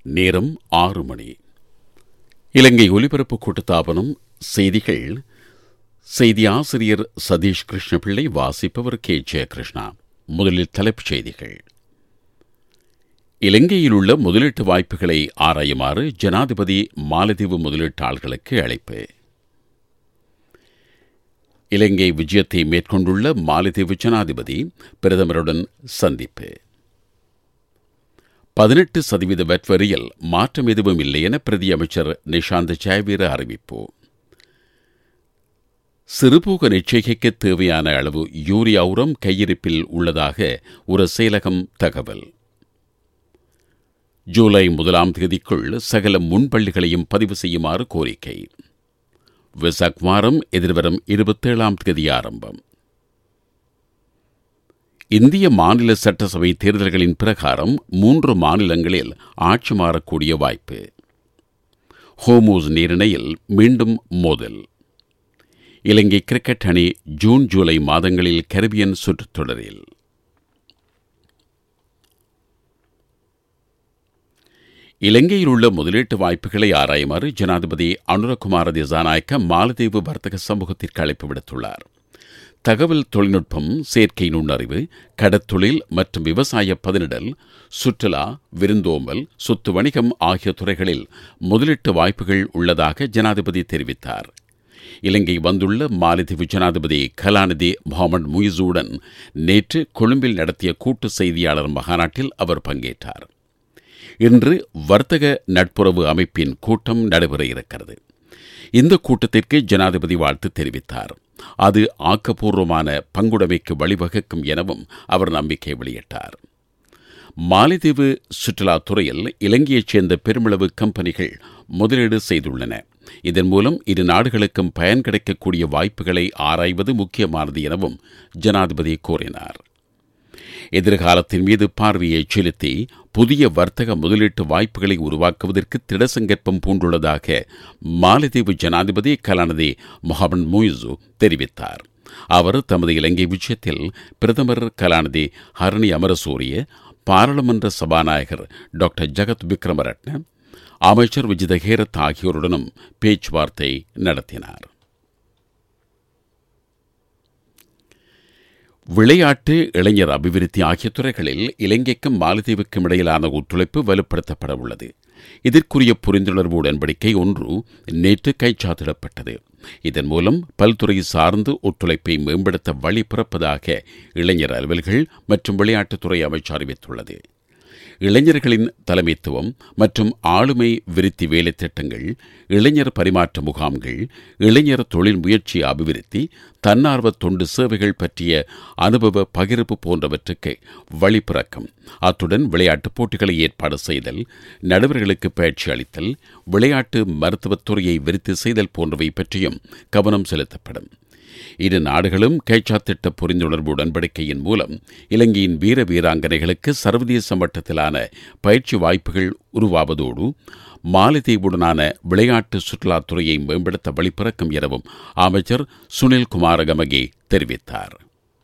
நேரம் ஆறு மணி இலங்கை ஒலிபரப்பு கூட்டுத்தாபனம் செய்திகள் செய்தி ஆசிரியர் சதீஷ் கிருஷ்ணபிள்ளை வாசிப்பவர் கே ஜெயகிருஷ்ணா முதலில் தலைப்புச் செய்திகள் இலங்கையில் உள்ள முதலீட்டு வாய்ப்புகளை ஆராயுமாறு ஜனாதிபதி மாலத்தீவு முதலீட்டாளர்களுக்கு அழைப்பு இலங்கை விஜயத்தை மேற்கொண்டுள்ள மாலத்தீவு ஜனாதிபதி பிரதமருடன் சந்திப்பு பதினெட்டு சதவீத வெட் வரியில் மாற்றம் எதுவும் இல்லை என பிரதி அமைச்சர் நிஷாந்த் ஜெயவீர அறிவிப்பு சிறுபோக நிச்சயிக்க தேவையான அளவு யூரியா உரம் கையிருப்பில் உள்ளதாக ஒரு செயலகம் தகவல் ஜூலை முதலாம் தேதிக்குள் சகல முன்பள்ளிகளையும் பதிவு செய்யுமாறு கோரிக்கை விசாக் வாரம் எதிர்வரும் இருபத்தேழாம் தேதி ஆரம்பம் இந்திய மாநில சட்டசபை தேர்தல்களின் பிரகாரம் மூன்று மாநிலங்களில் ஆட்சி மாறக்கூடிய வாய்ப்பு ஹோமூஸ் நீரிணையில் மீண்டும் மோதல் இலங்கை கிரிக்கெட் அணி ஜூன் ஜூலை மாதங்களில் கரிபியன் சுற்றுத் தொடரில் இலங்கையில் உள்ள முதலீட்டு வாய்ப்புகளை ஆராயுமாறு ஜனாதிபதி அனுரகுமார திசாநாயக்க மாலத்தீவு வர்த்தக சமூகத்திற்கு அழைப்பு விடுத்துள்ளார் தகவல் தொழில்நுட்பம் செயற்கை நுண்ணறிவு கடத்தொழில் மற்றும் விவசாய பதனிடல் சுற்றுலா விருந்தோம்பல் சொத்து வணிகம் ஆகிய துறைகளில் முதலீட்டு வாய்ப்புகள் உள்ளதாக ஜனாதிபதி தெரிவித்தார் இலங்கை வந்துள்ள மாலத்தீவு ஜனாதிபதி கலாநிதி முகமது முயிசுடன் நேற்று கொழும்பில் நடத்திய கூட்டு செய்தியாளர் மகாநாட்டில் அவர் பங்கேற்றார் இன்று வர்த்தக நட்புறவு அமைப்பின் கூட்டம் நடைபெற இருக்கிறது இந்த கூட்டத்திற்கு ஜனாதிபதி வாழ்த்து தெரிவித்தார் அது ஆக்கப்பூர்வமான பங்குடைமைக்கு வழிவகுக்கும் எனவும் அவர் நம்பிக்கை வெளியிட்டார் மாலைதீவு சுற்றுலாத்துறையில் இலங்கையைச் சேர்ந்த பெருமளவு கம்பெனிகள் முதலீடு செய்துள்ளன இதன் மூலம் இரு நாடுகளுக்கும் பயன் கிடைக்கக்கூடிய வாய்ப்புகளை ஆராய்வது முக்கியமானது எனவும் ஜனாதிபதி கூறினார் எதிர்காலத்தின் மீது பார்வையை செலுத்தி புதிய வர்த்தக முதலீட்டு வாய்ப்புகளை உருவாக்குவதற்கு திடசங்கற்பம் பூண்டுள்ளதாக மாலத்தீவு ஜனாதிபதி கலாநிதி முகமது முயிசு தெரிவித்தார் அவர் தமது இலங்கை விஜயத்தில் பிரதமர் கலாநிதி ஹரணி அமரசூரிய பாராளுமன்ற சபாநாயகர் டாக்டர் ஜகத் விக்ரமரட்ன அமைச்சர் விஜித ஹேரத் ஆகியோருடனும் பேச்சுவார்த்தை நடத்தினார் விளையாட்டு இளைஞர் அபிவிருத்தி ஆகிய துறைகளில் இலங்கைக்கும் மாலத்தீவுக்கும் இடையிலான ஒத்துழைப்பு வலுப்படுத்தப்பட உள்ளது இதற்குரிய புரிந்துணர்வு உடன்படிக்கை ஒன்று நேற்று கைச்சாத்திடப்பட்டது இதன் மூலம் பல்துறை சார்ந்து ஒத்துழைப்பை மேம்படுத்த வழி பிறப்பதாக இளைஞர் அலுவல்கள் மற்றும் விளையாட்டுத்துறை அமைச்சு அறிவித்துள்ளது இளைஞர்களின் தலைமைத்துவம் மற்றும் ஆளுமை விருத்தி வேலை திட்டங்கள் இளைஞர் பரிமாற்ற முகாம்கள் இளைஞர் தொழில் முயற்சி அபிவிருத்தி தன்னார்வ தொண்டு சேவைகள் பற்றிய அனுபவ பகிர்வு போன்றவற்றுக்கு வழிபிறக்கும் அத்துடன் விளையாட்டுப் போட்டிகளை ஏற்பாடு செய்தல் நடுவர்களுக்கு பயிற்சி அளித்தல் விளையாட்டு மருத்துவத்துறையை விருத்தி செய்தல் போன்றவை பற்றியும் கவனம் செலுத்தப்படும் இரு நாடுகளும் கைச்சாத்திட்ட புரிந்துணர்வு உடன்படிக்கையின் மூலம் இலங்கையின் வீர வீராங்கனைகளுக்கு சர்வதேச மட்டத்திலான பயிற்சி வாய்ப்புகள் உருவாவதோடு மாலத்தீவுடனான விளையாட்டு சுற்றுலாத்துறையை மேம்படுத்த வழிபிறக்கும் எனவும் அமைச்சர் சுனில் குமாரகமகே தெரிவித்தார்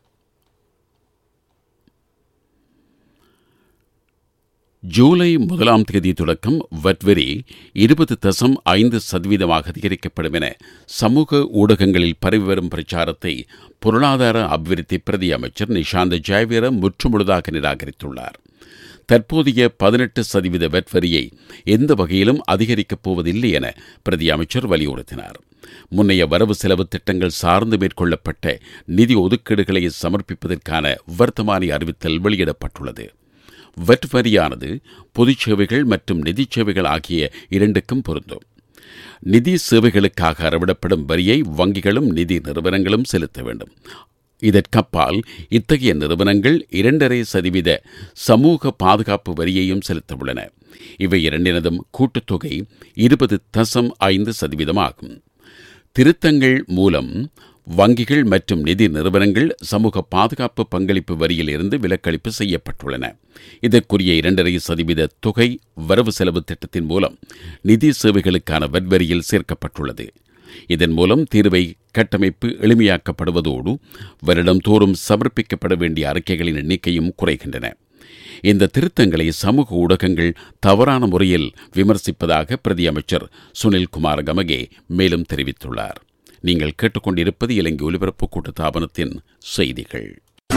ஜூலை முதலாம் தேதி தொடக்கம் வட்வரி இருபது தசம் ஐந்து சதவீதமாக அதிகரிக்கப்படும் என சமூக ஊடகங்களில் பரவி வரும் பிரச்சாரத்தை பொருளாதார அபிவிருத்தி பிரதி அமைச்சர் நிஷாந்த் ஜெயவீர முற்றுமுழுதாக நிராகரித்துள்ளார் தற்போதைய பதினெட்டு சதவீத வெட் வரியை எந்த வகையிலும் அதிகரிக்கப் போவதில்லை என பிரதி அமைச்சர் வலியுறுத்தினார் முன்னைய வரவு செலவு திட்டங்கள் சார்ந்து மேற்கொள்ளப்பட்ட நிதி ஒதுக்கீடுகளை சமர்ப்பிப்பதற்கான வர்த்தமானி அறிவித்தல் வெளியிடப்பட்டுள்ளது வெட் வரியானது பொதுச் சேவைகள் மற்றும் நிதி சேவைகள் ஆகிய இரண்டுக்கும் பொருந்தும் நிதி சேவைகளுக்காக அறவிடப்படும் வரியை வங்கிகளும் நிதி நிறுவனங்களும் செலுத்த வேண்டும் இதற்கப்பால் இத்தகைய நிறுவனங்கள் இரண்டரை சதவீத சமூக பாதுகாப்பு வரியையும் செலுத்த உள்ளன இவை இரண்டினதும் கூட்டுத்தொகை இருபது தசம் ஐந்து சதவீதமாகும் திருத்தங்கள் மூலம் வங்கிகள் மற்றும் நிதி நிறுவனங்கள் சமூக பாதுகாப்பு பங்களிப்பு வரியில் இருந்து விலக்களிப்பு செய்யப்பட்டுள்ளன இதற்குரிய இரண்டரை சதவீத தொகை வரவு செலவு திட்டத்தின் மூலம் நிதி சேவைகளுக்கான வரியில் சேர்க்கப்பட்டுள்ளது இதன் மூலம் தீர்வை கட்டமைப்பு எளிமையாக்கப்படுவதோடு வருடம் தோறும் சமர்ப்பிக்கப்பட வேண்டிய அறிக்கைகளின் எண்ணிக்கையும் குறைகின்றன இந்த திருத்தங்களை சமூக ஊடகங்கள் தவறான முறையில் விமர்சிப்பதாக பிரதி அமைச்சர் சுனில் குமார் கமகே மேலும் தெரிவித்துள்ளார் நீங்கள் கேட்டுக்கொண்டிருப்பது இலங்கை ஒலிபரப்பு கூட்டத்தாபனத்தின் செய்திகள்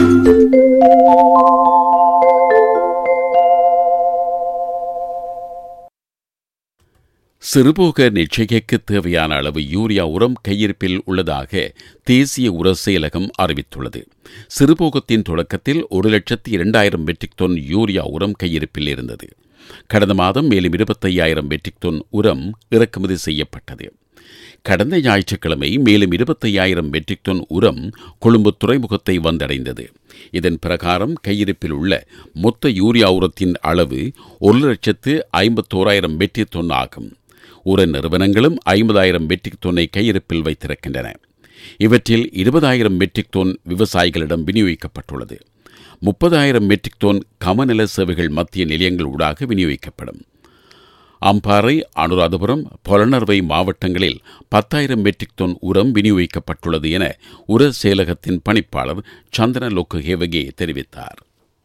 சிறுபோக நிச்சயிக்கு தேவையான அளவு யூரியா உரம் கையிருப்பில் உள்ளதாக தேசிய உர செயலகம் அறிவித்துள்ளது சிறுபோகத்தின் தொடக்கத்தில் ஒரு லட்சத்து இரண்டாயிரம் மெட்ரிக் தொன் யூரியா உரம் கையிருப்பில் இருந்தது கடந்த மாதம் மேலும் இருபத்தையாயிரம் மெட்ரிக் தொன் உரம் இறக்குமதி செய்யப்பட்டது கடந்த ஞாயிற்றுக்கிழமை மேலும் இருபத்தையாயிரம் மெட்ரிக் டன் உரம் கொழும்பு துறைமுகத்தை வந்தடைந்தது இதன் பிரகாரம் கையிருப்பில் உள்ள மொத்த யூரியா உரத்தின் அளவு ஒரு லட்சத்து ஐம்பத்தோராயிரம் மெட்ரிக் தொன் ஆகும் உர நிறுவனங்களும் ஐம்பதாயிரம் மெட்ரிக் தொன்னை கையிருப்பில் வைத்திருக்கின்றன இவற்றில் இருபதாயிரம் மெட்ரிக் தொன் விவசாயிகளிடம் விநியோகிக்கப்பட்டுள்ளது முப்பதாயிரம் மெட்ரிக் தொன் கமநல சேவைகள் மத்திய நிலையங்கள் ஊடாக விநியோகிக்கப்படும் அம்பாறை அனுராதபுரம் பொலனர்வை மாவட்டங்களில் பத்தாயிரம் மெட்ரிக் தொன் உரம் விநியோகிக்கப்பட்டுள்ளது என உர செயலகத்தின் பணிப்பாளர் சந்திர லோக்கு ஹேவகே தெரிவித்தார்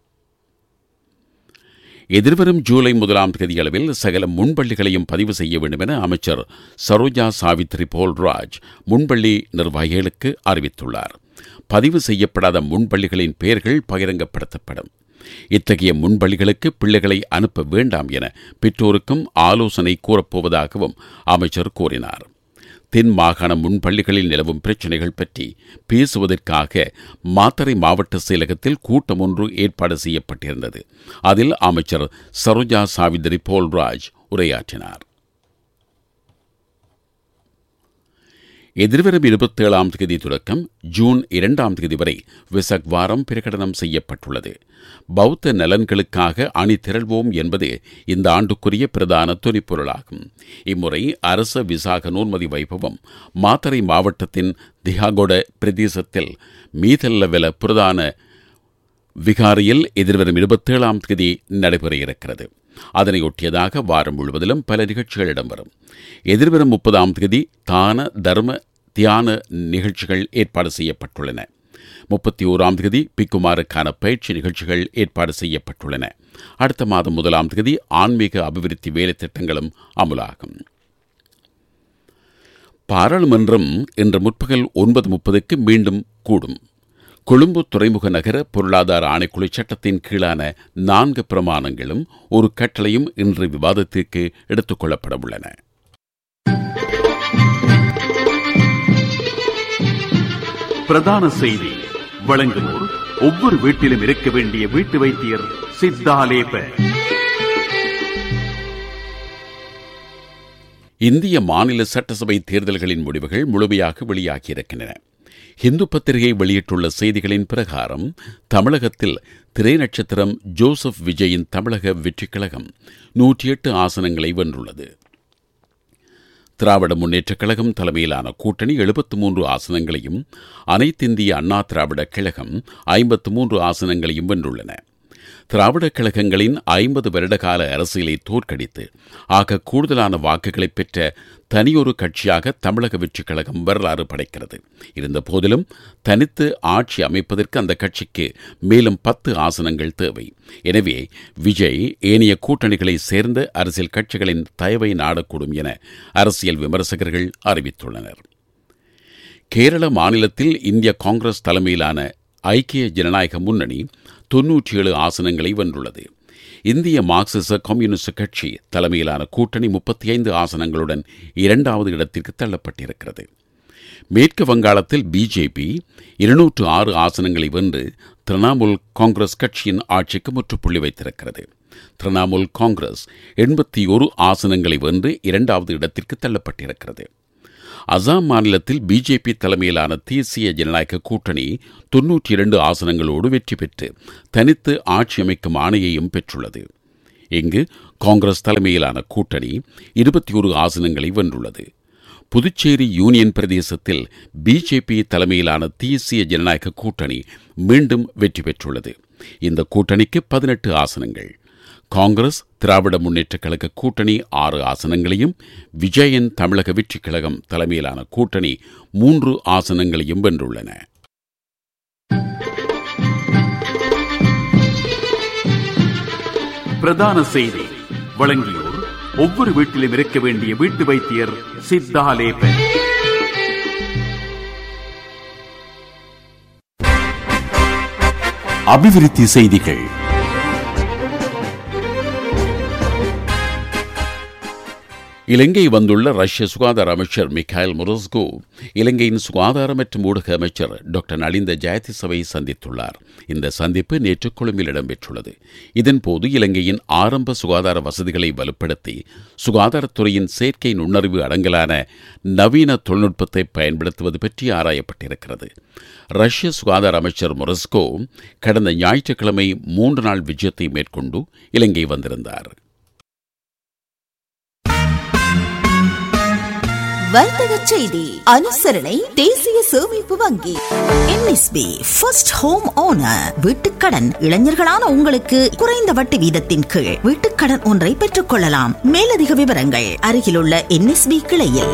எதிர்வரும் ஜூலை முதலாம் தேதியளவில் சகல முன்பள்ளிகளையும் பதிவு செய்ய வேண்டும் என அமைச்சர் சரோஜா சாவித்ரி போல்ராஜ் முன்பள்ளி நிர்வாகிகளுக்கு அறிவித்துள்ளார் பதிவு செய்யப்படாத முன்பள்ளிகளின் பெயர்கள் பகிரங்கப்படுத்தப்படும் இத்தகைய முன்பள்ளிகளுக்கு பிள்ளைகளை அனுப்ப வேண்டாம் என பெற்றோருக்கும் ஆலோசனை கூறப்போவதாகவும் அமைச்சர் கூறினார் தென் மாகாண முன்பள்ளிகளில் நிலவும் பிரச்சினைகள் பற்றி பேசுவதற்காக மாத்தறை மாவட்ட செயலகத்தில் கூட்டம் ஒன்று ஏற்பாடு செய்யப்பட்டிருந்தது அதில் அமைச்சர் சரோஜா சாவித்ரி போல்ராஜ் உரையாற்றினார் எதிர்வரும் இருபத்தேழாம் தேதி தொடக்கம் ஜூன் இரண்டாம் தேதி வரை விசக் வாரம் பிரகடனம் செய்யப்பட்டுள்ளது பௌத்த நலன்களுக்காக அணி திரள்வோம் என்பது இந்த ஆண்டுக்குரிய பிரதான துணிப்பொருளாகும் இம்முறை அரச விசாக நூன்மதி வைபவம் மாத்தறை மாவட்டத்தின் திகாகொட பிரதேசத்தில் மீதல்லவெல பிரதான விகாரியில் எதிர்வரும் இருபத்தேழாம் தேதி நடைபெற இருக்கிறது அதனையொட்டியதாக வாரம் முழுவதிலும் பல நிகழ்ச்சிகள் இடம்பெறும் எதிர்வரும் முப்பதாம் தேதி தான தர்ம தியான நிகழ்ச்சிகள் ஏற்பாடு செய்யப்பட்டுள்ளன முப்பத்தி ஓராம் தேதி பிக்குமாருக்கான பயிற்சி நிகழ்ச்சிகள் ஏற்பாடு செய்யப்பட்டுள்ளன அடுத்த மாதம் முதலாம் தேதி ஆன்மீக அபிவிருத்தி வேலை திட்டங்களும் அமுலாகும் பாராளுமன்றம் இன்று முற்பகல் ஒன்பது முப்பதுக்கு மீண்டும் கூடும் கொழும்பு துறைமுக நகர பொருளாதார ஆணைக்குழு சட்டத்தின் கீழான நான்கு பிரமாணங்களும் ஒரு கட்டளையும் இன்று விவாதத்திற்கு எடுத்துக் கொள்ளப்பட உள்ளன பிரதான செய்தி வழங்குவோர் ஒவ்வொரு வீட்டிலும் இருக்க வேண்டிய வீட்டு வைத்தியர் சித்தாலேப இந்திய மாநில சட்டசபை தேர்தல்களின் முடிவுகள் முழுமையாக வெளியாகியிருக்கின்றன ஹிந்து பத்திரிகை வெளியிட்டுள்ள செய்திகளின் பிரகாரம் தமிழகத்தில் திரை நட்சத்திரம் ஜோசப் விஜயின் தமிழக வெற்றிக் கழகம் நூற்றி எட்டு ஆசனங்களை வென்றுள்ளது திராவிட முன்னேற்றக் கழகம் தலைமையிலான கூட்டணி எழுபத்து மூன்று ஆசனங்களையும் அனைத்திந்திய அண்ணா திராவிட கழகம் ஐம்பத்து மூன்று ஆசனங்களையும் வென்றுள்ளன திராவிடக் கழகங்களின் ஐம்பது வருடகால அரசியலை தோற்கடித்து ஆக கூடுதலான வாக்குகளை பெற்ற தனியொரு கட்சியாக தமிழக வெற்றிக் கழகம் வரலாறு படைக்கிறது இருந்த போதிலும் தனித்து ஆட்சி அமைப்பதற்கு அந்த கட்சிக்கு மேலும் பத்து ஆசனங்கள் தேவை எனவே விஜய் ஏனைய கூட்டணிகளை சேர்ந்த அரசியல் கட்சிகளின் தயவை நாடக்கூடும் என அரசியல் விமர்சகர்கள் அறிவித்துள்ளனர் கேரள மாநிலத்தில் இந்திய காங்கிரஸ் தலைமையிலான ஐக்கிய ஜனநாயக முன்னணி தொன்னூற்றி ஏழு ஆசனங்களை வென்றுள்ளது இந்திய மார்க்சிச கம்யூனிஸ்ட் கட்சி தலைமையிலான கூட்டணி முப்பத்தி ஐந்து ஆசனங்களுடன் இரண்டாவது இடத்திற்கு தள்ளப்பட்டிருக்கிறது மேற்கு வங்காளத்தில் பிஜேபி இருநூற்று ஆறு ஆசனங்களை வென்று திரிணாமுல் காங்கிரஸ் கட்சியின் ஆட்சிக்கு முற்றுப்புள்ளி வைத்திருக்கிறது திரிணாமுல் காங்கிரஸ் எண்பத்தி ஒரு ஆசனங்களை வென்று இரண்டாவது இடத்திற்கு தள்ளப்பட்டிருக்கிறது அசாம் மாநிலத்தில் பிஜேபி தலைமையிலான தேசிய ஜனநாயக கூட்டணி தொன்னூற்றி இரண்டு ஆசனங்களோடு வெற்றி பெற்று தனித்து ஆட்சி அமைக்கும் ஆணையையும் பெற்றுள்ளது இங்கு காங்கிரஸ் தலைமையிலான கூட்டணி இருபத்தி ஒரு ஆசனங்களை வென்றுள்ளது புதுச்சேரி யூனியன் பிரதேசத்தில் பிஜேபி தலைமையிலான தேசிய ஜனநாயக கூட்டணி மீண்டும் வெற்றி பெற்றுள்ளது இந்த கூட்டணிக்கு பதினெட்டு ஆசனங்கள் காங்கிரஸ் திராவிட முன்னேற்றக் கழக கூட்டணி ஆறு ஆசனங்களையும் விஜயன் தமிழக வெற்றிக் கழகம் தலைமையிலான கூட்டணி மூன்று ஆசனங்களையும் வென்றுள்ளன பிரதான செய்தி வழங்கியோர் ஒவ்வொரு வீட்டிலும் இருக்க வேண்டிய வீட்டு வைத்தியர் சித்தாலேபன் அபிவிருத்தி செய்திகள் இலங்கை வந்துள்ள ரஷ்ய சுகாதார அமைச்சர் மிகாயில் முரஸ்கோ இலங்கையின் சுகாதார மற்றும் ஊடக அமைச்சர் டாக்டர் நலிந்த ஜெயதிசவை சந்தித்துள்ளார் இந்த சந்திப்பு நேற்று கொழும்பில் இடம்பெற்றுள்ளது இதன்போது இலங்கையின் ஆரம்ப சுகாதார வசதிகளை வலுப்படுத்தி சுகாதாரத்துறையின் செயற்கை நுண்ணறிவு அடங்கலான நவீன தொழில்நுட்பத்தை பயன்படுத்துவது பற்றி ஆராயப்பட்டிருக்கிறது ரஷ்ய சுகாதார அமைச்சர் மொரஸ்கோ கடந்த ஞாயிற்றுக்கிழமை மூன்று நாள் விஜயத்தை மேற்கொண்டு இலங்கை வந்திருந்தார் வர்த்தக செய்தி அனுசரணை தேசிய சேமிப்பு வங்கி என்எஸ்பி ஃபர்ஸ்ட் ஹோம் ஓனர் வீட்டுக்கடன் இளைஞர்களான உங்களுக்கு குறைந்த வட்டி வீதத்தின் கீழ் வீட்டுக்கடன் ஒன்றை பெற்றுக் கொள்ளலாம் மேலதிக விவரங்கள் அருகிலுள்ள என்எஸ்பி கிளையில்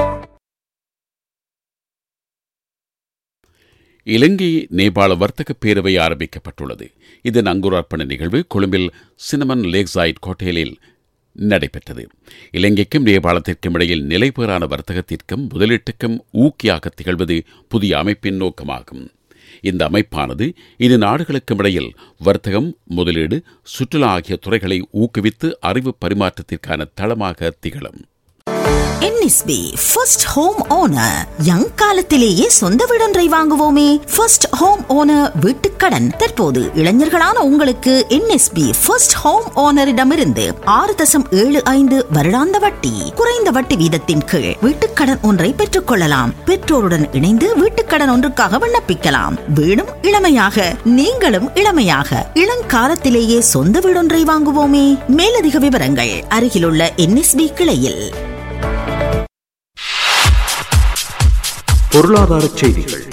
இலங்கை நேபாள வர்த்தக பேரவை ஆரம்பிக்கப்பட்டுள்ளது இதன் அங்குரார்ப்பண நிகழ்வு கொழும்பில் சினமன் லேக்ஸாய்ட் ஹோட்டலில் நடைபெற்றது இலங்கைக்கும் நேபாளத்திற்கும் இடையில் நிலைபெறான வர்த்தகத்திற்கும் முதலீட்டுக்கும் ஊக்கியாக திகழ்வது புதிய அமைப்பின் நோக்கமாகும் இந்த அமைப்பானது இரு நாடுகளுக்கும் இடையில் வர்த்தகம் முதலீடு சுற்றுலா ஆகிய துறைகளை ஊக்குவித்து அறிவு பரிமாற்றத்திற்கான தளமாக திகழும் NSB first home owner young காலத்திலேயே சொந்த வீடொன்றை வாங்குவோமே ஃபர்ஸ்ட் ஹோம் ஓனர் வீட்டுக்கடன் தற்போது இளைஞர்களான உங்களுக்கு என்எஸ்பி ஃபர்ஸ்ட் ஹோம் ஓனரிடமிருந்து ஆறு தசம் ஏழு ஐந்து வருடாந்த வட்டி குறைந்த வட்டி வீதத்தின் கீழ் வீட்டுக்கடன் ஒன்றை பெற்றுக் கொள்ளலாம் பெற்றோருடன் இணைந்து வீட்டுக்கடன் ஒன்றுக்காக விண்ணப்பிக்கலாம் வீடும் இளமையாக நீங்களும் இளமையாக இளங்காலத்திலேயே சொந்த வீடொன்றை வாங்குவோமே மேலதிக விவரங்கள் அருகிலுள்ள என்எஸ்பி கிளையில் பொருளாதார செய்திகள்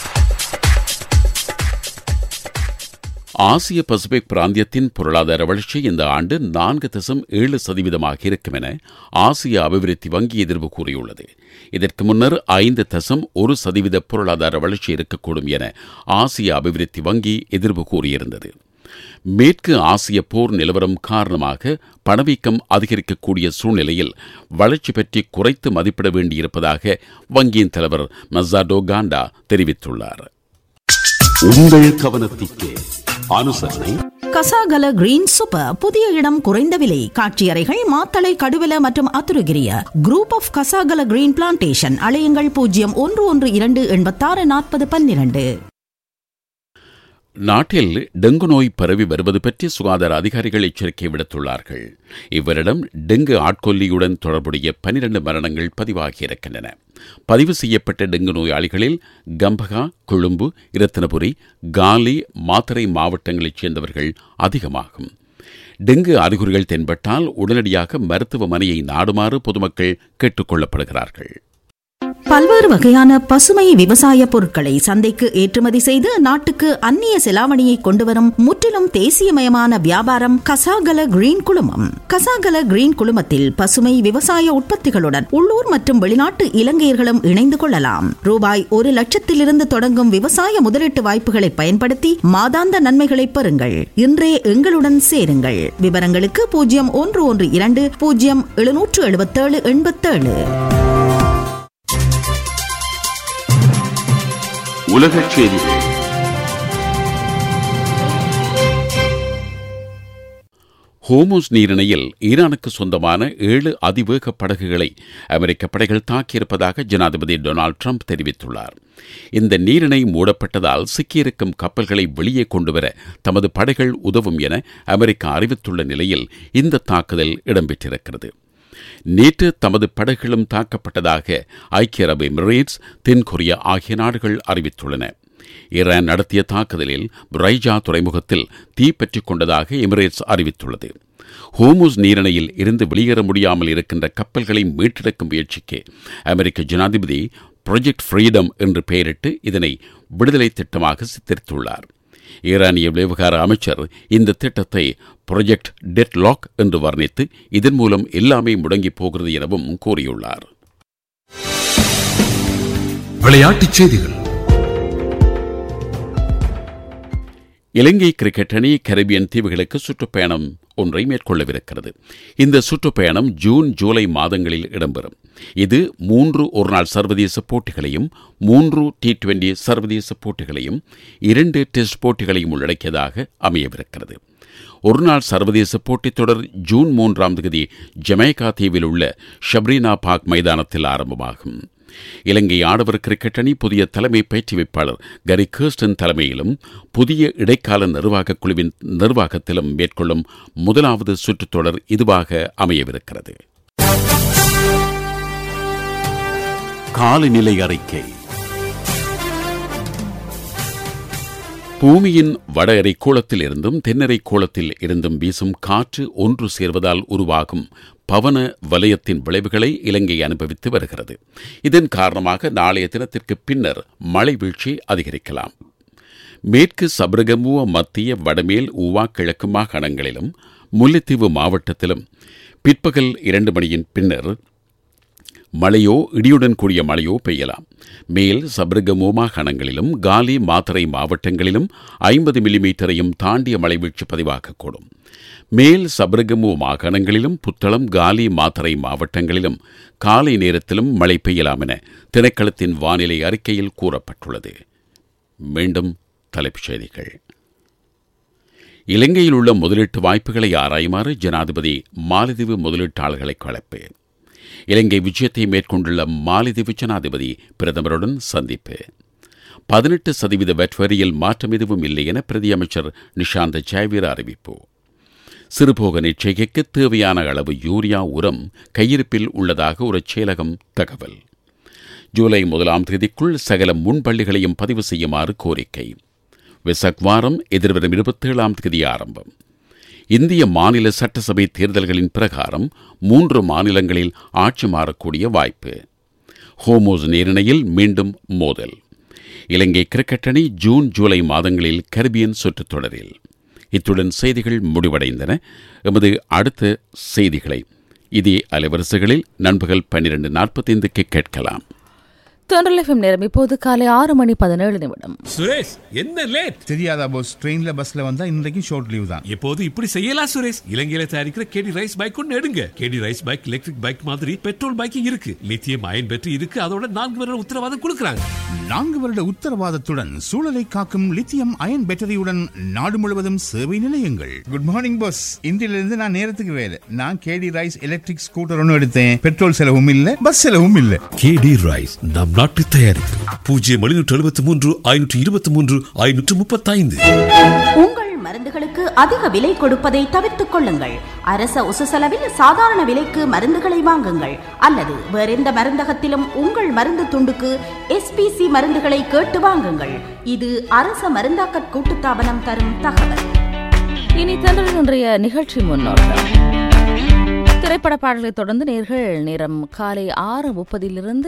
ஆசிய பசிபிக் பிராந்தியத்தின் பொருளாதார வளர்ச்சி இந்த ஆண்டு நான்கு தசம் ஏழு சதவீதமாக இருக்கும் என ஆசிய அபிவிருத்தி வங்கி எதிர்வு கூறியுள்ளது இதற்கு முன்னர் ஐந்து தசம் ஒரு சதவீத பொருளாதார வளர்ச்சி இருக்கக்கூடும் என ஆசிய அபிவிருத்தி வங்கி எதிர்வு கூறியிருந்தது மேற்கு ஆசிய போர் நிலவரம் காரணமாக பணவீக்கம் அதிகரிக்கக்கூடிய சூழ்நிலையில் வளர்ச்சி பற்றி குறைத்து மதிப்பிட வேண்டியிருப்பதாக வங்கியின் தலைவர் மசாடோ காண்டா தெரிவித்துள்ளார் உங்கள் கவனத்திற்கு அனுசரணை கசாகல கிரீன் சூப்பர் புதிய இடம் குறைந்த விலை காட்சியறைகள் மாத்தளை கடுவல மற்றும் Athurugiriya group of Kasagala green plantation அலையுங்கள் பூஜ்ஜியம் ஒன்று ஒன்று இரண்டு எண்பத்தாறு நாற்பது பன்னிரண்டு நாட்டில் டெங்கு நோய் பரவி வருவது பற்றி சுகாதார அதிகாரிகள் எச்சரிக்கை விடுத்துள்ளார்கள் இவரிடம் டெங்கு ஆட்கொல்லியுடன் தொடர்புடைய பனிரண்டு மரணங்கள் பதிவாகியிருக்கின்றன பதிவு செய்யப்பட்ட டெங்கு நோயாளிகளில் கம்பகா கொழும்பு இரத்தினபுரி காலி மாத்தறை மாவட்டங்களைச் சேர்ந்தவர்கள் அதிகமாகும் டெங்கு அறிகுறிகள் தென்பட்டால் உடனடியாக மருத்துவமனையை நாடுமாறு பொதுமக்கள் கேட்டுக் கொள்ளப்படுகிறார்கள் பல்வேறு வகையான பசுமை விவசாய பொருட்களை சந்தைக்கு ஏற்றுமதி செய்து நாட்டுக்கு அந்நிய செலாவணியை கொண்டுவரும் முற்றிலும் தேசியமயமான வியாபாரம் கசாகல கிரீன் குழுமம் கசாகல கிரீன் குழுமத்தில் பசுமை விவசாய உற்பத்திகளுடன் உள்ளூர் மற்றும் வெளிநாட்டு இலங்கையர்களும் இணைந்து கொள்ளலாம் ரூபாய் ஒரு லட்சத்திலிருந்து தொடங்கும் விவசாய முதலீட்டு வாய்ப்புகளை பயன்படுத்தி மாதாந்த நன்மைகளை பெறுங்கள் இன்றே எங்களுடன் சேருங்கள் விவரங்களுக்கு பூஜ்ஜியம் ஒன்று ஒன்று இரண்டு பூஜ்ஜியம் எழுநூற்று எழுபத்தேழு எண்பத்தேழு உலகச் செய்திகள் ஹோமோஸ் நீரிணையில் ஈரானுக்கு சொந்தமான ஏழு அதிவேக படகுகளை அமெரிக்க படைகள் தாக்கியிருப்பதாக ஜனாதிபதி டொனால்டு ட்ரம்ப் தெரிவித்துள்ளார் இந்த நீரிணை மூடப்பட்டதால் சிக்கியிருக்கும் கப்பல்களை வெளியே கொண்டுவர தமது படைகள் உதவும் என அமெரிக்கா அறிவித்துள்ள நிலையில் இந்த தாக்குதல் இடம்பெற்றிருக்கிறது நேற்று தமது படகுகளும் தாக்கப்பட்டதாக ஐக்கிய அரபு எமிரேட்ஸ் தென்கொரியா ஆகிய நாடுகள் அறிவித்துள்ளன ஈரான் நடத்திய தாக்குதலில் பிரைஜா துறைமுகத்தில் தீப்பற்றிக் கொண்டதாக எமிரேட்ஸ் அறிவித்துள்ளது ஹோமுஸ் நீரிணையில் இருந்து வெளியேற முடியாமல் இருக்கின்ற கப்பல்களை மீட்டெடுக்கும் முயற்சிக்கு அமெரிக்க ஜனாதிபதி ப்ராஜெக்ட் ஃப்ரீடம் என்று பெயரிட்டு இதனை விடுதலை திட்டமாக சித்தரித்துள்ளார் ஈரானிய விவகார அமைச்சர் இந்த திட்டத்தை ப்ராஜெக்ட் டெட் லாக் என்று வர்ணித்து இதன் மூலம் எல்லாமே முடங்கி போகிறது எனவும் கூறியுள்ளார் விளையாட்டுச் செய்திகள் இலங்கை கிரிக்கெட் அணி கரிபியன் தீவுகளுக்கு சுற்றுப்பயணம் ஒன்றை மேற்கொள்ளவிருக்கிறது இந்த சுற்றுப்பயணம் ஜூன் ஜூலை மாதங்களில் இடம்பெறும் இது மூன்று ஒருநாள் சர்வதேச போட்டிகளையும் மூன்று டி டுவெண்டி சர்வதேச போட்டிகளையும் இரண்டு டெஸ்ட் போட்டிகளையும் உள்ளடக்கியதாக அமையவிருக்கிறது ஒருநாள் சர்வதேச போட்டித் தொடர் ஜூன் மூன்றாம் தேதி ஜமைக்கா தீவில் உள்ள ஷப்ரீனா பாக் மைதானத்தில் ஆரம்பமாகும் இலங்கை ஆடவர் கிரிக்கெட் அணி புதிய தலைமை பயிற்றுவிப்பாளர் கரி கேர்ஸ்டன் தலைமையிலும் புதிய இடைக்கால நிர்வாகக் குழுவின் நிர்வாகத்திலும் மேற்கொள்ளும் முதலாவது சுற்றுத்தொடர் இதுவாக அமையவிருக்கிறது காலநிலை அறிக்கை பூமியின் வட அரைக்கோளத்தில் இருந்தும் தென்னரைக்கோளத்தில் இருந்தும் வீசும் காற்று ஒன்று சேர்வதால் உருவாகும் பவன வலயத்தின் விளைவுகளை இலங்கை அனுபவித்து வருகிறது இதன் காரணமாக நாளைய தினத்திற்கு பின்னர் மழை வீழ்ச்சி அதிகரிக்கலாம் மேற்கு சபரகமுவ மத்திய வடமேல் ஊவா கிழக்கு மாகாணங்களிலும் முல்லைத்தீவு மாவட்டத்திலும் பிற்பகல் இரண்டு மணியின் பின்னர் மழையோ இடியுடன் கூடிய மழையோ பெய்யலாம் மேல் சபரகமோ மாகாணங்களிலும் காலி மாத்தறை மாவட்டங்களிலும் ஐம்பது மில்லிமீட்டரையும் தாண்டிய மழை வீழ்ச்சி பதிவாகக்கூடும் மேல் சபரகமோ மாகாணங்களிலும் புத்தளம் காலி மாத்தறை மாவட்டங்களிலும் காலை நேரத்திலும் மழை பெய்யலாம் என திணைக்களத்தின் வானிலை அறிக்கையில் கூறப்பட்டுள்ளது மீண்டும் தலைப்புச் செய்திகள் இலங்கையில் உள்ள முதலீட்டு வாய்ப்புகளை ஆராயுமாறு ஜனாதிபதி மாலத்தீவு முதலீட்டாளர்களை கலப்பு இலங்கை விஜயத்தை மேற்கொண்டுள்ள மாலத்தீவு ஜனாதிபதி பிரதமருடன் சந்திப்பு பதினெட்டு சதவீத வெட் வரியில் மாற்றம் எதுவும் இல்லை என பிரதியமைச்சர் நிஷாந்த ஜெயவீர அறிவிப்பு சிறுபோக நிச்சயிக்கைக்கு தேவையான அளவு யூரியா உரம் கையிருப்பில் உள்ளதாக ஒரு செயலகம் தகவல் ஜூலை முதலாம் தேதிக்குள் சகல முன்பள்ளிகளையும் பதிவு செய்யுமாறு கோரிக்கை வெசக் வாரம் எதிர்வரும் இருபத்தேழாம் தேதி ஆரம்பம் இந்திய மாநில சட்டசபை தேர்தல்களின் பிரகாரம் மூன்று மாநிலங்களில் ஆட்சி மாறக்கூடிய வாய்ப்பு ஹோமோஸ் நேரிணையில் மீண்டும் மோதல் இலங்கை கிரிக்கெட் அணி ஜூன் ஜூலை மாதங்களில் கரிபியன் சுற்றுத் தொடரில் இத்துடன் செய்திகள் முடிவடைந்தன எமது அடுத்த செய்திகளை இதே அலைவரிசைகளில் நண்பகல் பன்னிரண்டு நாற்பத்தைந்துக்கு கேட்கலாம் தொண்டல் எஃப்எம் நேரம் இப்போது காலை ஆறு மணி பதினேழு நிமிடம் சுரேஷ் என்ன லேட் தெரியாதா போஸ் ட்ரெயின்ல பஸ்ல வந்தா இன்றைக்கும் ஷார்ட் லீவ் தான் எப்போது இப்படி செய்யலாம் சுரேஷ் இலங்கையில தயாரிக்கிற கேடி ரைஸ் பைக் ஒன்று எடுங்க KD rise bike electric bike மாதிரி பெட்ரோல் பைக்கும் இருக்கு லித்தியம் அயன் பேட்டரி இருக்கு அதோட நான்கு வருட உத்தரவாதம் கொடுக்கறாங்க நான்கு வருட உத்தரவாதத்துடன் சூழலை காக்கும் லித்தியம் அயன் பேட்டரியுடன் நாடு முழுவதும் சேவை நிலையங்கள் குட் மார்னிங் பாஸ் இன்றிலிருந்து நான் நேரத்துக்கு வேலை நான் கேடி ரைஸ் எலக்ட்ரிக் ஸ்கூட்டர் ஒன்று எடுத்தேன் பெட்ரோல் செலவும் இல்ல பஸ் செலவும் இல்ல கேடி ரைஸ் நம் நாட்டு தயாரிப்பு பூஜ்ஜியம் எழுநூற்று எழுபத்தி மூன்று ஐநூற்று இருபத்தி மூன்று ஐநூற்று முப்பத்தைந்து உங்கள் மருந்துகளுக்கு அதிக விலை கொடுப்பதை தவிர்த்துக் கொள்ளுங்கள் அரச உசசெலவில் சாதாரண விலைக்கு மருந்துகளை வாங்குங்கள் அல்லது வேறெந்த மருந்தகத்திலும் உங்கள் மருந்து துண்டுக்கு எஸ்பிசி மருந்துகளை கேட்டு வாங்குங்கள் இது அரச மருந்தாக்க கூட்டுத்தாபனம் தரும் தகவல் இனி தந்தலின் இன்றைய நிகழ்ச்சி முன்னோட்டம் திரைப்பட பாடல்களை தொடர்ந்து நேர்கள் நேரம் காலை ஆறு முப்பதிலிருந்து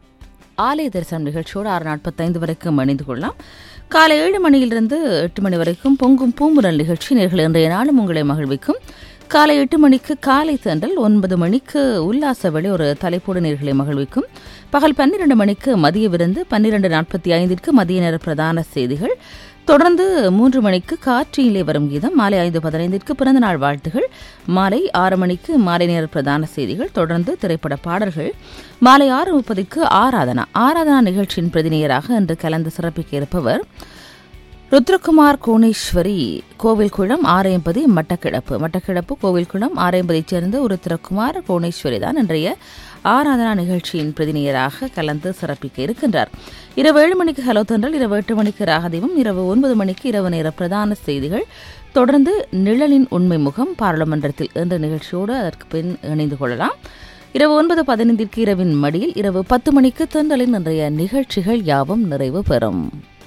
ஆலய தரிசனம் நிகழ்ச்சியோடு ஆறு நாற்பத்தைந்து வரைக்கும் அணிந்து கொள்ளலாம் காலை ஏழு மணியிலிருந்து எட்டு மணி வரைக்கும் பொங்கும் பூமுரல் நிகழ்ச்சி நேர்கள் இன்றைய நாளும் உங்களை மகிழ்விக்கும் காலை எட்டு மணிக்கு காலை தென்றல் ஒன்பது மணிக்கு உல்லாச வெளி ஒரு தலைப்போடு நேர்களை மகிழ்விக்கும் பகல் பன்னிரண்டு மணிக்கு மதிய விருந்து பன்னிரண்டு நாற்பத்தி ஐந்திற்கு மதிய நேர பிரதான செய்திகள் தொடர்ந்து மூன்று மணிக்கு காற்றிலே வரும் கீதம் மாலை ஐந்து பதினைந்திற்கு பிறந்த நாள் வாழ்த்துகள் மாலை ஆறு மணிக்கு மாலை நேர பிரதான செய்திகள் தொடர்ந்து திரைப்பட பாடல்கள் மாலை ஆறு முப்பதுக்கு ஆராதனா ஆராதனா நிகழ்ச்சியின் பிரதிநிதியராக இன்று கலந்து சிறப்பிக்க இருப்பவர் ருத்ரகுமார் கோணேஸ்வரி கோவில்குளம் ஆரையம்பதி மட்டக்கிழப்பு மட்டக்கிழப்பு கோவில்குளம் ஆரையம்பதியைச் சேர்ந்த ருத்ரகுமார் கோணேஸ்வரி தான் இன்றைய ஆராதனா நிகழ்ச்சியின் பிரதிநிதியராக கலந்து சிறப்பிக்க இருக்கின்றார் இரவு ஏழு மணிக்கு ஹலோ தன்றல் இரவு எட்டு மணிக்கு ராகதீபம் இரவு ஒன்பது மணிக்கு இரவு நேர பிரதான செய்திகள் தொடர்ந்து நிழலின் உண்மை முகம் பாராளுமன்றத்தில் என்ற நிகழ்ச்சியோடு அதற்கு பின் இணைந்து கொள்ளலாம் இரவு ஒன்பது பதினைந்திற்கு இரவின் மடியில் இரவு பத்து மணிக்கு தென்றலின் இன்றைய நிகழ்ச்சிகள் யாவும் நிறைவு பெறும்